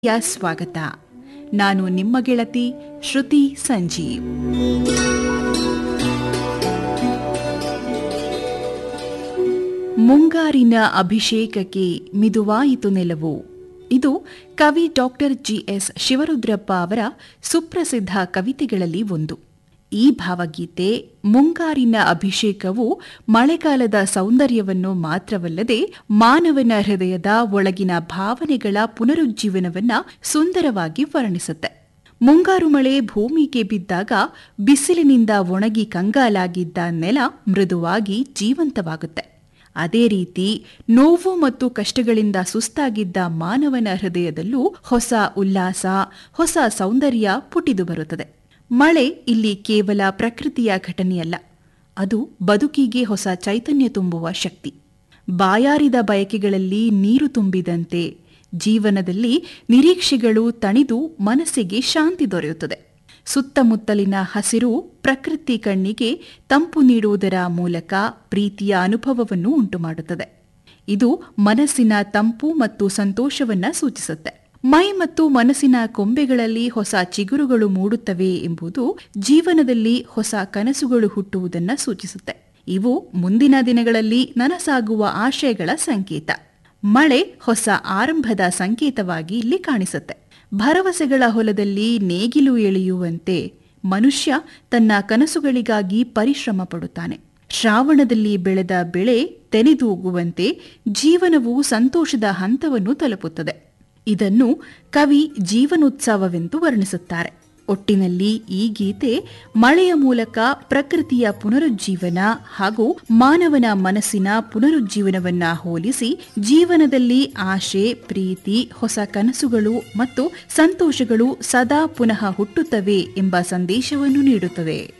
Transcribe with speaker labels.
Speaker 1: ಯಾ ಸ್ವಾಗತ ನಾನು ನಿಮ್ಮ ಗೆಳತಿ ಶ್ರುತಿ ಸಂಜೀವ್ ಮುಂಗಾರಿನ ಅಭಿಷೇಕಕ್ಕೆ ಮಿದುವಾಯಿತು ನೆಲವು ಇದು ಕವಿ ಡಾಕ್ಟರ್ ಜಿಎಸ್ ಶಿವರುದ್ರಪ್ಪ ಅವರ ಸುಪ್ರಸಿದ್ಧ ಕವಿತೆಗಳಲ್ಲಿ ಒಂದು ಈ ಭಾವಗೀತೆ ಮುಂಗಾರಿನ ಅಭಿಷೇಕವು ಮಳೆಗಾಲದ ಸೌಂದರ್ಯವನ್ನು ಮಾತ್ರವಲ್ಲದೆ ಮಾನವನ ಹೃದಯದ ಒಳಗಿನ ಭಾವನೆಗಳ ಪುನರುಜ್ಜೀವನವನ್ನ ಸುಂದರವಾಗಿ ವರ್ಣಿಸುತ್ತೆ ಮುಂಗಾರು ಮಳೆ ಭೂಮಿಗೆ ಬಿದ್ದಾಗ ಬಿಸಿಲಿನಿಂದ ಒಣಗಿ ಕಂಗಾಲಾಗಿದ್ದ ನೆಲ ಮೃದುವಾಗಿ ಜೀವಂತವಾಗುತ್ತೆ ಅದೇ ರೀತಿ ನೋವು ಮತ್ತು ಕಷ್ಟಗಳಿಂದ ಸುಸ್ತಾಗಿದ್ದ ಮಾನವನ ಹೃದಯದಲ್ಲೂ ಹೊಸ ಉಲ್ಲಾಸ ಹೊಸ ಸೌಂದರ್ಯ ಪುಟಿದು ಬರುತ್ತದೆ ಮಳೆ ಇಲ್ಲಿ ಕೇವಲ ಪ್ರಕೃತಿಯ ಘಟನೆಯಲ್ಲ ಅದು ಬದುಕಿಗೆ ಹೊಸ ಚೈತನ್ಯ ತುಂಬುವ ಶಕ್ತಿ ಬಾಯಾರಿದ ಬಯಕೆಗಳಲ್ಲಿ ನೀರು ತುಂಬಿದಂತೆ ಜೀವನದಲ್ಲಿ ನಿರೀಕ್ಷೆಗಳು ತಣಿದು ಮನಸ್ಸಿಗೆ ಶಾಂತಿ ದೊರೆಯುತ್ತದೆ ಸುತ್ತಮುತ್ತಲಿನ ಹಸಿರು ಪ್ರಕೃತಿ ಕಣ್ಣಿಗೆ ತಂಪು ನೀಡುವುದರ ಮೂಲಕ ಪ್ರೀತಿಯ ಅನುಭವವನ್ನು ಉಂಟುಮಾಡುತ್ತದೆ ಇದು ಮನಸ್ಸಿನ ತಂಪು ಮತ್ತು ಸಂತೋಷವನ್ನ ಸೂಚಿಸುತ್ತೆ ಮೈ ಮತ್ತು ಮನಸ್ಸಿನ ಕೊಂಬೆಗಳಲ್ಲಿ ಹೊಸ ಚಿಗುರುಗಳು ಮೂಡುತ್ತವೆ ಎಂಬುದು ಜೀವನದಲ್ಲಿ ಹೊಸ ಕನಸುಗಳು ಹುಟ್ಟುವುದನ್ನ ಸೂಚಿಸುತ್ತೆ ಇವು ಮುಂದಿನ ದಿನಗಳಲ್ಲಿ ನನಸಾಗುವ ಆಶಯಗಳ ಸಂಕೇತ ಮಳೆ ಹೊಸ ಆರಂಭದ ಸಂಕೇತವಾಗಿ ಇಲ್ಲಿ ಕಾಣಿಸುತ್ತೆ ಭರವಸೆಗಳ ಹೊಲದಲ್ಲಿ ನೇಗಿಲು ಎಳೆಯುವಂತೆ ಮನುಷ್ಯ ತನ್ನ ಕನಸುಗಳಿಗಾಗಿ ಪರಿಶ್ರಮ ಪಡುತ್ತಾನೆ ಶ್ರಾವಣದಲ್ಲಿ ಬೆಳೆದ ಬೆಳೆ ತೆನೆದೂಗುವಂತೆ ಜೀವನವು ಸಂತೋಷದ ಹಂತವನ್ನು ತಲುಪುತ್ತದೆ ಇದನ್ನು ಕವಿ ಜೀವನೋತ್ಸವವೆಂದು ವರ್ಣಿಸುತ್ತಾರೆ ಒಟ್ಟಿನಲ್ಲಿ ಈ ಗೀತೆ ಮಳೆಯ ಮೂಲಕ ಪ್ರಕೃತಿಯ ಪುನರುಜ್ಜೀವನ ಹಾಗೂ ಮಾನವನ ಮನಸ್ಸಿನ ಪುನರುಜ್ಜೀವನವನ್ನ ಹೋಲಿಸಿ ಜೀವನದಲ್ಲಿ ಆಶೆ ಪ್ರೀತಿ ಹೊಸ ಕನಸುಗಳು ಮತ್ತು ಸಂತೋಷಗಳು ಸದಾ ಪುನಃ ಹುಟ್ಟುತ್ತವೆ ಎಂಬ ಸಂದೇಶವನ್ನು ನೀಡುತ್ತದೆ